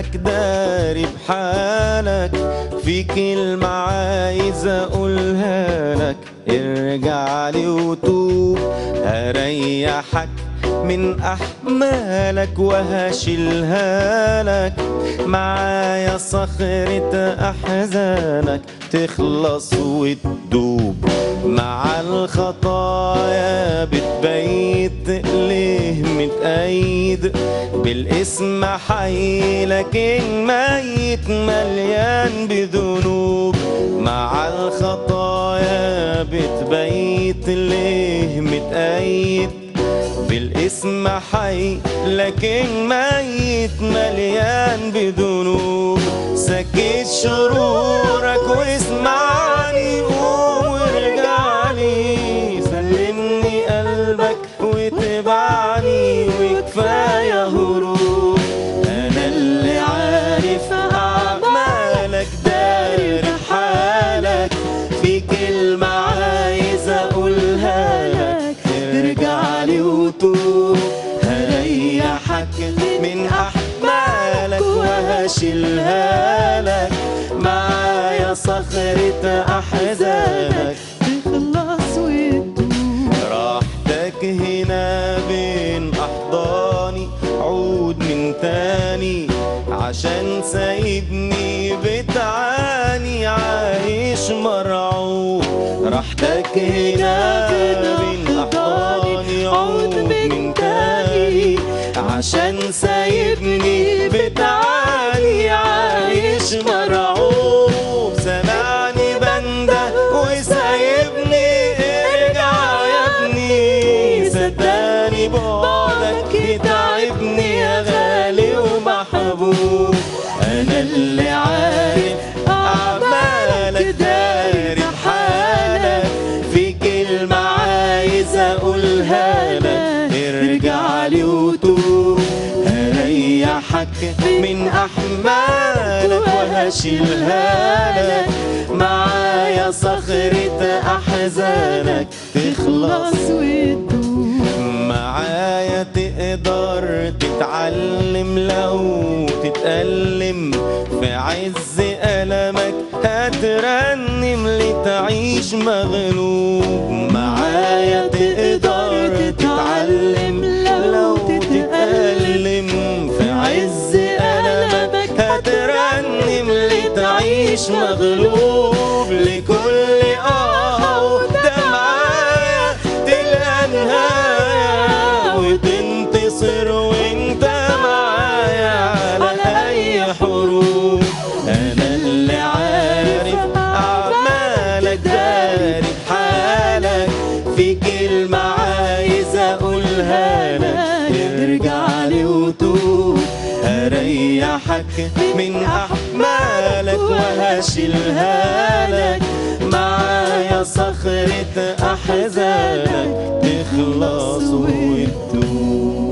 مالك داري بحالك في كلمة عايز اقولها لك ارجع لي وتوب هريحك من احمالك وهشيلها لك معايا صخرة احزانك تخلص وتدوب مع الخطايا بتبيت ليه متأيد بالاسم حي لكن ميت مليان بذنوب مع الخطايا بتبيت ليه متأيد بالاسم حي لكن ميت مليان بذنوب سكت شرورك واسمعني قوم وارجعلي سلمني قلبك واتبعني وكفايه هروب انا اللي عارف اعمالك داري حالك في كلمه عايز اقولها لك ارجع لي وتوب هريحك من احمالك وهشيلها لك معايا صخرة احزانك تخلص وتدوب راحتك هنا بين احضاني عود من تاني عشان سايبني بتعاني عايش مرعوب راحتك هنا بين احضاني عود من تاني عشان سايبني بتعاني عايش مرعوب سمعني بنده وسايبني ارجع يا ابني صدقني بعدك يتعبني يا غالي ومحبوب انا اللي عارف اعمالك داري بحالك في كلمه عايز اقولها لك ارجع لي وتوب هريحك من احمالك وهشيلها لك معايا صخرة احزانك تخلص تخلص وتدوب معايا تقدر تتعلم لو تتألم في عز ألمك هترنم لتعيش مغلوب معايا تقدر تتعلم لو تتألم في عز ألمك هترنم لتعيش مغلوب لكل آه ودمعة تلقى نهاية وتنتصر وانت معايا على أي حروب أنا اللي عارف أعمالك داري بحالك في كلمة عايز أقولها لك ارجع لي وتوب هريحك من أحمالك وهشيلها لك معايا صخرة أحزانك تخلص وتدوب